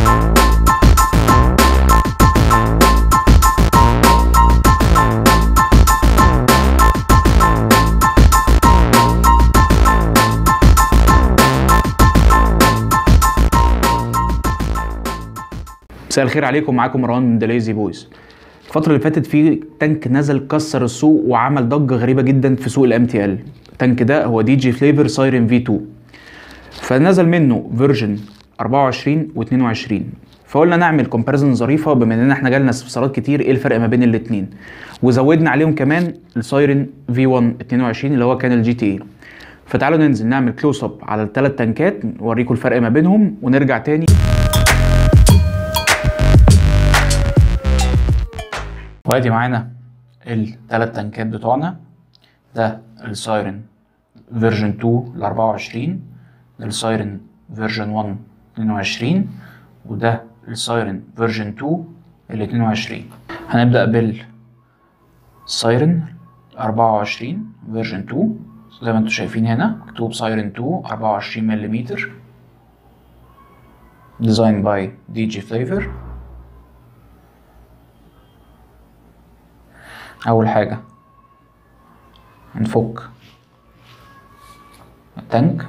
مساء الخير عليكم معاكم مروان من دليزي بويز الفترة اللي فاتت في تانك نزل كسر السوق وعمل ضجة غريبة جدا في سوق الام تي ال التانك ده هو دي جي فليفر سايرن في 2 فنزل منه فيرجن 24 و22 فقلنا نعمل كومباريزن ظريفه بما ان احنا جالنا استفسارات كتير ايه الفرق ما بين الاثنين وزودنا عليهم كمان السايرن في 1 22 اللي هو كان الجي تي اي فتعالوا ننزل نعمل كلوز اب على الثلاث تانكات نوريكم الفرق ما بينهم ونرجع تاني وادي معانا الثلاث تانكات بتوعنا ده السايرن فيرجن 2 ل 24 ده السايرن فيرجن 1 22 وده السايرن فيرجن 2 ال 22 هنبدأ بالسايرن 24 فيرجن 2 زي ما انتم شايفين هنا مكتوب سايرن 2 24 ملم ديزاين باي دي جي فليفر اول حاجه هنفك التانك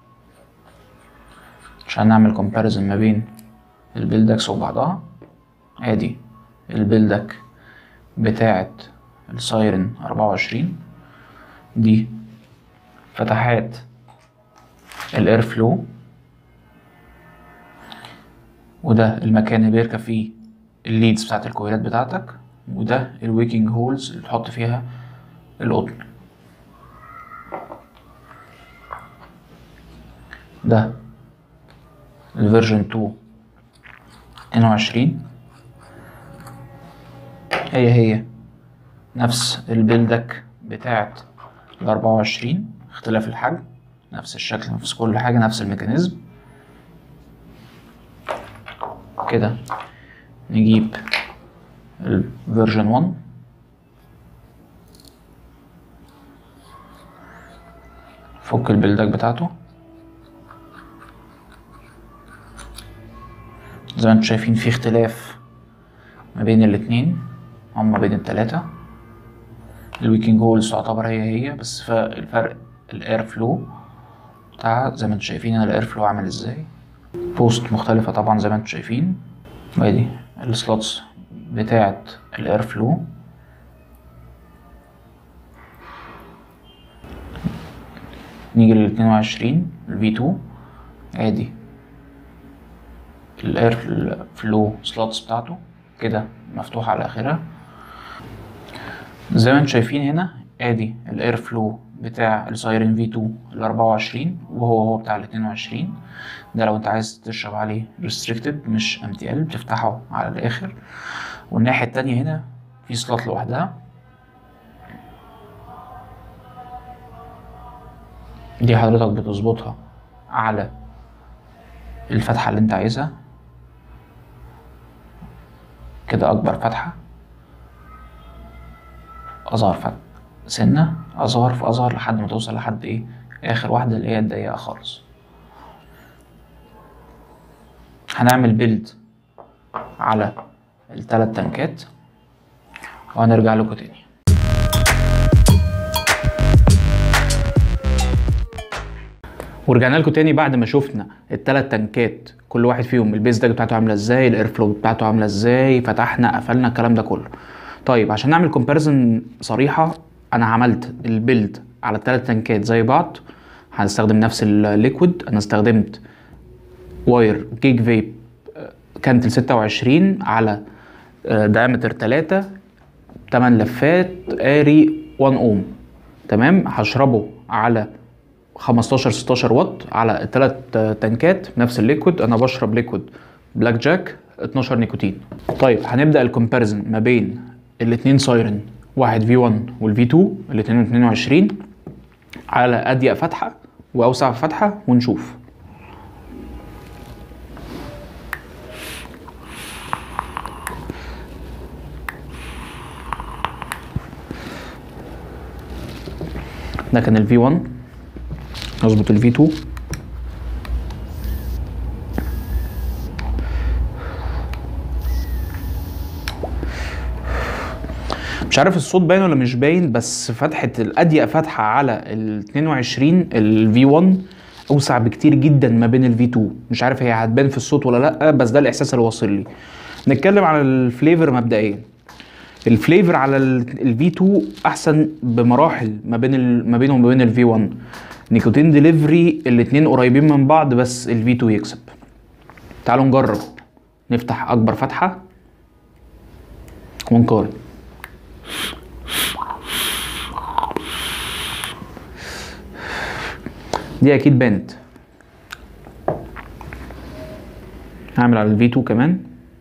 عشان نعمل كومباريزن ما بين البيلدكس وبعضها ادي البيلدك بتاعة السايرن أربعة وعشرين دي فتحات الاير فلو وده المكان اللي بيركب فيه الليدز بتاعت الكويلات بتاعتك وده الويكنج هولز اللي تحط فيها القطن ده الفيرجن 2 22 هي هي نفس البلدك بتاعت ال 24 اختلاف الحجم نفس الشكل نفس كل حاجة نفس الميكانيزم كده نجيب الفيرجن 1 فك البلدك بتاعته زي ما انتم شايفين في اختلاف ما بين الاتنين هما بين التلاتة الويكنج هولز تعتبر هي هي بس الفرق الاير فلو بتاعها زي ما انتم شايفين هنا الاير فلو عامل ازاي بوست مختلفة طبعا زي ما انتم شايفين وادي السلوتس بتاعة الاير فلو نيجي لل 22 الفي 2 ادي الاير فلو سلوتس بتاعته كده مفتوحة على اخرها زي ما انتم شايفين هنا ادي الاير فلو بتاع السايرن في 2 ال 24 وهو هو بتاع ال 22 ده لو انت عايز تشرب عليه ريستريكتد مش ام تي ال بتفتحه على الاخر والناحية التانية هنا في سلوت لوحدها دي حضرتك بتظبطها على الفتحة اللي انت عايزها كده أكبر فتحة أصغر فتحة سنة أصغر في أصغر لحد ما توصل لحد إيه آخر واحدة اللي هي الضيقة خالص هنعمل بيلد على التلات تنكات وهنرجع لكم تاني ورجعنا لكم تاني بعد ما شفنا التلات تنكات كل واحد فيهم البيز داج بتاعته عامله ازاي الاير فلو بتاعته عامله ازاي فتحنا قفلنا الكلام ده كله طيب عشان نعمل كومباريزن صريحه انا عملت البيلد على التلات تنكات زي بعض هنستخدم نفس الليكويد انا استخدمت واير جيج فيب كانت ال 26 على دايمتر 3 8 لفات قاري 1 اوم تمام هشربه على 15 16 واط على الثلاث تنكات نفس الليكويد انا بشرب ليكويد بلاك جاك 12 نيكوتين طيب هنبدا الكومباريزن ما بين الاثنين سايرن واحد في 1 والفي 2 الاثنين 22 على اضيق فتحه واوسع فتحه ونشوف ده كان الفي 1 نظبط الفي 2 مش عارف الصوت باين ولا مش باين بس فتحه الاضيق فتحه على ال 22 الفي 1 اوسع بكتير جدا ما بين الفي 2 مش عارف هي هتبان في الصوت ولا لا بس ده الاحساس اللي واصل لي نتكلم على الفليفر مبدئيا الفليفر على الفي 2 احسن بمراحل ما بين ال- ما بينهم وما بين الفي 1 نيكوتين ديليفري الاتنين قريبين من بعض بس الفي 2 يكسب تعالوا نجرب نفتح اكبر فتحه ونقارن دي اكيد بانت هعمل على الفي 2 كمان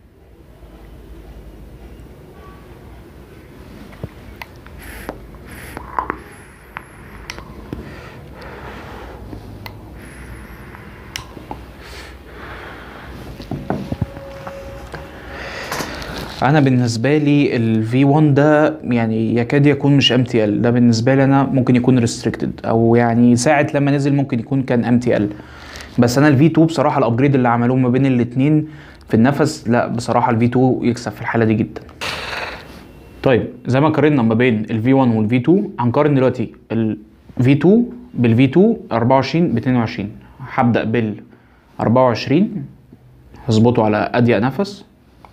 انا بالنسبه لي ال V1 ده يعني يكاد يكون مش MTL ده بالنسبه لي انا ممكن يكون restricted او يعني ساعه لما نزل ممكن يكون كان MTL بس انا ال V2 بصراحه الابجريد اللي عملوه ما بين الاتنين في النفس لا بصراحه ال V2 يكسب في الحاله دي جدا طيب زي ما قارنا ما بين ال V1 وال V2 هنقارن دلوقتي ال V2 بال V2 24 ب 22 هبدأ بال 24 هظبطه على أضيق نفس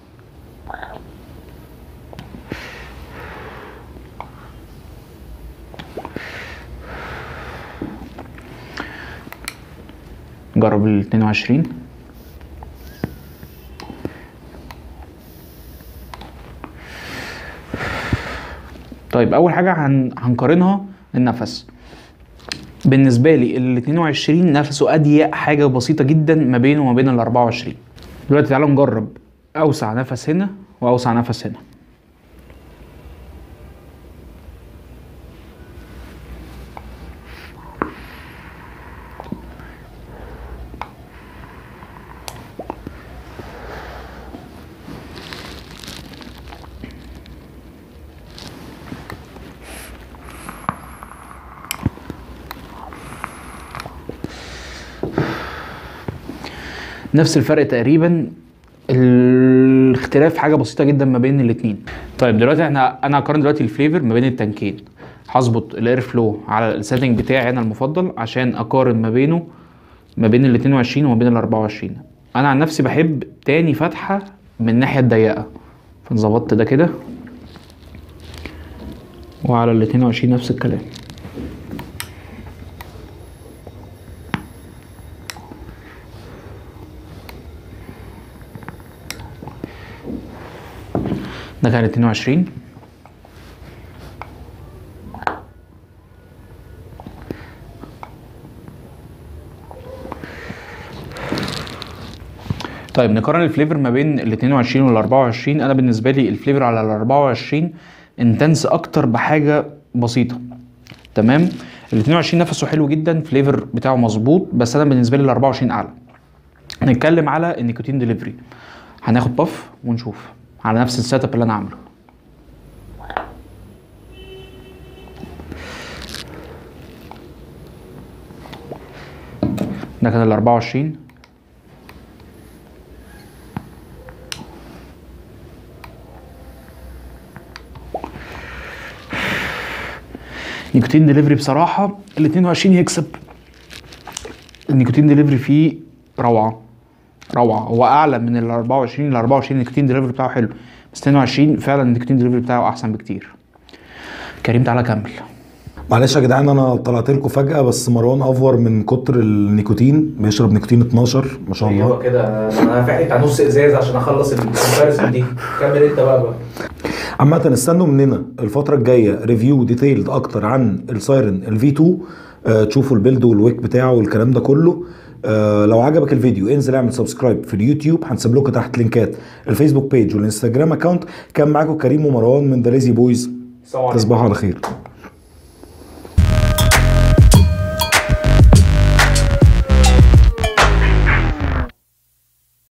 جرب ال 22 طيب اول حاجه هن... هنقارنها النفس بالنسبه لي ال 22 نفسه اضيق حاجه بسيطه جدا ما بينه وما بين ال 24 دلوقتي تعالوا نجرب اوسع نفس هنا واوسع نفس هنا نفس الفرق تقريبا الاختلاف حاجه بسيطه جدا ما بين الاثنين طيب دلوقتي احنا انا هقارن دلوقتي الفليفر ما بين التانكين هظبط الاير فلو على السيتنج بتاعي انا المفضل عشان اقارن ما بينه ما بين ال 22 وما بين ال 24 انا عن نفسي بحب تاني فتحه من الناحيه الضيقه فظبطت ده كده وعلى ال 22 نفس الكلام ده كان 22 طيب نقارن الفليفر ما بين ال 22 وال 24 انا بالنسبه لي الفليفر على ال 24 انتنس اكتر بحاجه بسيطه تمام ال 22 نفسه حلو جدا فليفر بتاعه مظبوط بس انا بالنسبه لي ال 24 اعلى نتكلم على النيكوتين ديليفري هناخد باف ونشوف على نفس السيت اب اللي انا عامله ده كان ال 24 نيكوتين ديليفري بصراحة ال 22 يكسب النيكوتين ديليفري فيه روعة روعة هو أعلى من ال 24 ال 24 النيكوتين ديليفري بتاعه حلو بس 22 فعلا النيكوتين ديليفري بتاعه أحسن بكتير كريم تعالى كمل معلش يا جدعان انا طلعت لكم فجأة بس مروان افور من كتر النيكوتين بيشرب نيكوتين 12 ما شاء الله ايوه كده انا فاحت على نص ازاز عشان اخلص الكومباريسون دي كمل انت بقى بقى عامة استنوا مننا الفترة الجاية ريفيو ديتيلد اكتر عن السايرن الفي 2 آه تشوفوا البيلد والويك بتاعه والكلام ده كله آه لو عجبك الفيديو انزل اعمل سبسكرايب في اليوتيوب هنسيب لكم تحت لينكات الفيسبوك بيج والانستجرام اكونت كان معاكم كريم ومروان من ذا ليزي بويز سلام عليكم. تصبحوا على خير